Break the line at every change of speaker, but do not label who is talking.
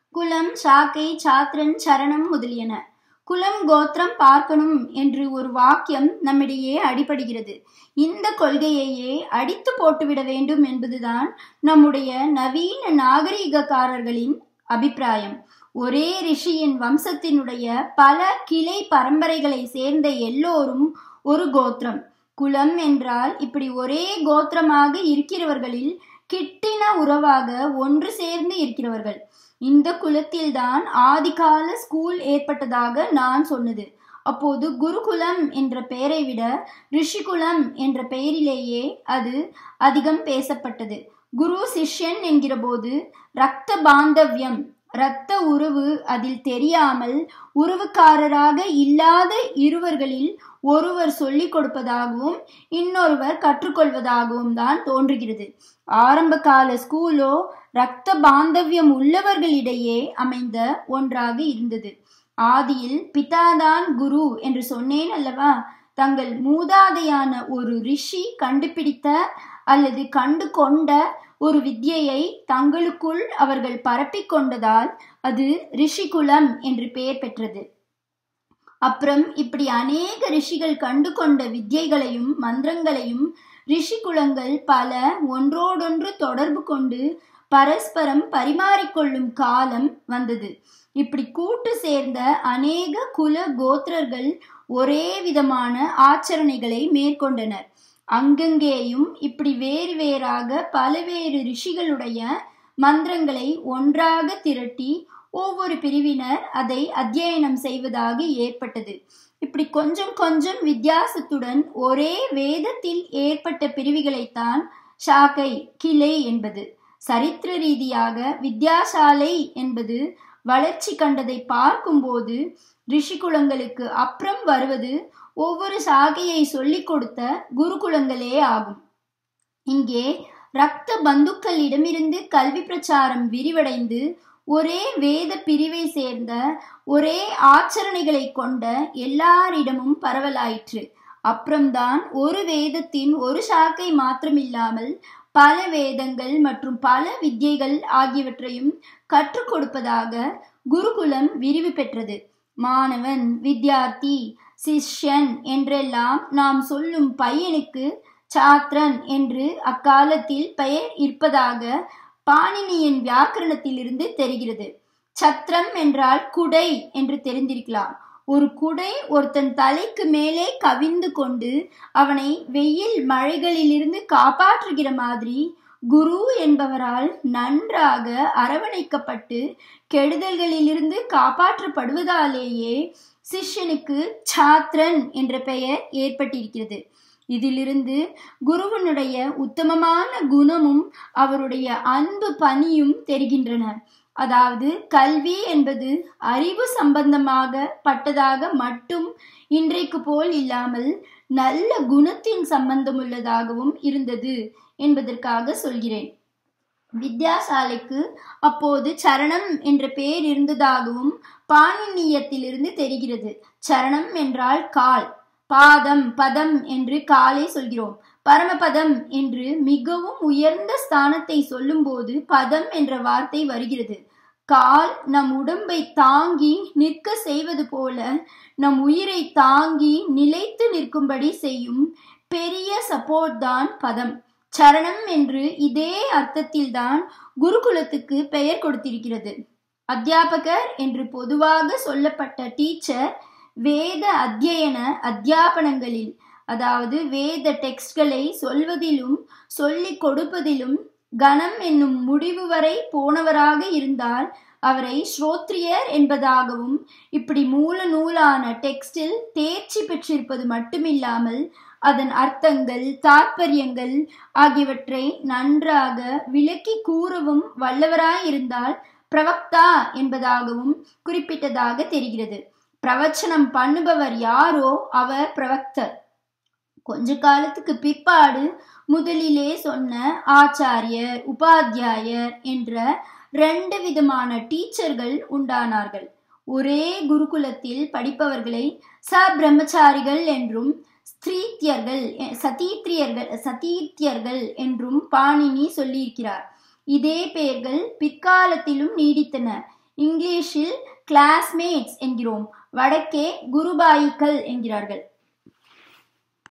குலம் சாக்கை சாத்திரன் சரணம் முதலியன குலம் கோத்திரம் பார்க்கணும் என்று ஒரு வாக்கியம் நம்மிடையே அடிபடுகிறது இந்த கொள்கையையே அடித்து போட்டுவிட வேண்டும் என்பதுதான் நம்முடைய நவீன நாகரீகக்காரர்களின் அபிப்பிராயம் ஒரே ரிஷியின் வம்சத்தினுடைய பல கிளை பரம்பரைகளை சேர்ந்த எல்லோரும் ஒரு கோத்திரம் குலம் என்றால் இப்படி ஒரே கோத்திரமாக இருக்கிறவர்களில் கிட்டின உறவாக ஒன்று சேர்ந்து இருக்கிறவர்கள் இந்த குலத்தில்தான் ஆதிகால ஸ்கூல் ஏற்பட்டதாக நான் சொன்னது அப்போது குருகுலம் என்ற பெயரை விட ரிஷிகுலம் என்ற பெயரிலேயே அது அதிகம் பேசப்பட்டது குரு சிஷ்யன் என்கிற போது ரத்த பாந்தவ்யம் இரத்த உறவு அதில் தெரியாமல் உறவுக்காரராக இல்லாத இருவர்களில் ஒருவர் சொல்லிக் கொடுப்பதாகவும் இன்னொருவர் கற்றுக்கொள்வதாகவும் தான் தோன்றுகிறது ஆரம்ப கால ஸ்கூலோ இரத்த பாந்தவியம் உள்ளவர்களிடையே அமைந்த ஒன்றாக இருந்தது ஆதியில் பிதாதான் குரு என்று சொன்னேன் அல்லவா தங்கள் மூதாதையான ஒரு ரிஷி கண்டுபிடித்த அல்லது கண்டு கொண்ட ஒரு வித்யையை தங்களுக்குள் அவர்கள் பரப்பிக் கொண்டதால் அது ரிஷிகுலம் என்று பெயர் பெற்றது அப்புறம் இப்படி அநேக ரிஷிகள் கண்டு கொண்ட வித்யைகளையும் மந்திரங்களையும் ரிஷிகுலங்கள் பல ஒன்றோடொன்று தொடர்பு கொண்டு பரஸ்பரம் பரிமாறிக்கொள்ளும் காலம் வந்தது இப்படி கூட்டு சேர்ந்த அநேக குல கோத்திரர்கள் ஒரே விதமான ஆச்சரணைகளை மேற்கொண்டனர் அங்கங்கேயும் இப்படி வேறு வேறாக பலவேறு ரிஷிகளுடைய மந்திரங்களை ஒன்றாக திரட்டி ஒவ்வொரு பிரிவினர் அதை அத்தியனம் செய்வதாக ஏற்பட்டது இப்படி கொஞ்சம் கொஞ்சம் வித்தியாசத்துடன் ஒரே வேதத்தில் ஏற்பட்ட பிரிவுகளைத்தான் ஷாக்கை கிளை என்பது சரித்திர ரீதியாக வித்யாசாலை என்பது வளர்ச்சி கண்டதை பார்க்கும்போது ரிஷிகுலங்களுக்கு அப்புறம் வருவது ஒவ்வொரு சாகையை சொல்லிக் கொடுத்த குருகுலங்களே ஆகும் இங்கே ரத்த பந்துக்களிடமிருந்து கல்வி பிரச்சாரம் விரிவடைந்து ஒரே வேத பிரிவை சேர்ந்த ஒரே ஆச்சரணைகளை கொண்ட எல்லாரிடமும் பரவலாயிற்று அப்புறம்தான் ஒரு வேதத்தின் ஒரு சாக்கை மாத்திரமில்லாமல் பல வேதங்கள் மற்றும் பல வித்யைகள் ஆகியவற்றையும் கற்றுக் கொடுப்பதாக குருகுலம் விரிவு பெற்றது மாணவன் வித்யார்த்தி சிஷ்யன் என்றெல்லாம் நாம் சொல்லும் பையனுக்கு சாத்ரன் என்று அக்காலத்தில் பெயர் இருப்பதாக பாணினியின் வியாக்கரணத்திலிருந்து தெரிகிறது சத்திரம் என்றால் குடை என்று தெரிந்திருக்கலாம் ஒரு குடை ஒருத்தன் தலைக்கு மேலே கவிந்து கொண்டு அவனை வெயில் மழைகளிலிருந்து காப்பாற்றுகிற மாதிரி குரு என்பவரால் நன்றாக அரவணைக்கப்பட்டு கெடுதல்களிலிருந்து காப்பாற்றப்படுவதாலேயே சிஷ்யனுக்கு சாத்ரன் என்ற பெயர் ஏற்பட்டிருக்கிறது இதிலிருந்து குருவனுடைய உத்தமமான குணமும் அவருடைய அன்பு பணியும் தெரிகின்றன அதாவது கல்வி என்பது அறிவு சம்பந்தமாக பட்டதாக மட்டும் இன்றைக்கு போல் இல்லாமல் நல்ல குணத்தின் சம்பந்தமுள்ளதாகவும் இருந்தது என்பதற்காக சொல்கிறேன் வித்யாசாலைக்கு அப்போது சரணம் என்ற பெயர் இருந்ததாகவும் பாணினியத்திலிருந்து தெரிகிறது சரணம் என்றால் கால் பாதம் பதம் என்று காலை சொல்கிறோம் பரமபதம் என்று மிகவும் உயர்ந்த ஸ்தானத்தை சொல்லும்போது பதம் என்ற வார்த்தை வருகிறது கால் நம் உடம்பை தாங்கி நிற்க செய்வது போல நம் உயிரை தாங்கி நிலைத்து நிற்கும்படி செய்யும் பெரிய சப்போர்ட் தான் பதம் சரணம் என்று இதே அர்த்தத்தில்தான் குருகுலத்துக்கு பெயர் கொடுத்திருக்கிறது அத்தியாபகர் என்று பொதுவாக சொல்லப்பட்ட டீச்சர் வேத அத்தியன அத்தியாபனங்களில் அதாவது வேத டெக்ஸ்ட்களை சொல்வதிலும் சொல்லிக் கொடுப்பதிலும் கணம் என்னும் முடிவு வரை போனவராக இருந்தால் அவரை ஸ்ரோத்ரியர் என்பதாகவும் இப்படி மூல நூலான டெக்ஸ்டில் தேர்ச்சி பெற்றிருப்பது மட்டுமில்லாமல் அதன் அர்த்தங்கள் தாற்பயங்கள் ஆகியவற்றை நன்றாக விளக்கி கூறவும் வல்லவராயிருந்தால் பிரவக்தா என்பதாகவும் குறிப்பிட்டதாக தெரிகிறது பிரவச்சனம் பண்ணுபவர் யாரோ அவர் பிரவக்தர் கொஞ்ச காலத்துக்கு பிற்பாடு முதலிலே சொன்ன ஆச்சாரியர் உபாத்தியாயர் என்ற ரெண்டு விதமான டீச்சர்கள் உண்டானார்கள் ஒரே குருகுலத்தில் படிப்பவர்களை ச பிரம்மச்சாரிகள் என்றும் ஸ்திரீத்தியர்கள் சதீத்திரியர்கள் சதீத்தியர்கள் என்றும் பாணினி சொல்லியிருக்கிறார் இதே பெயர்கள் பிற்காலத்திலும் நீடித்தன இங்கிலீஷில் கிளாஸ்மேட்ஸ் என்கிறோம் வடக்கே குருபாயிக்கள் என்கிறார்கள்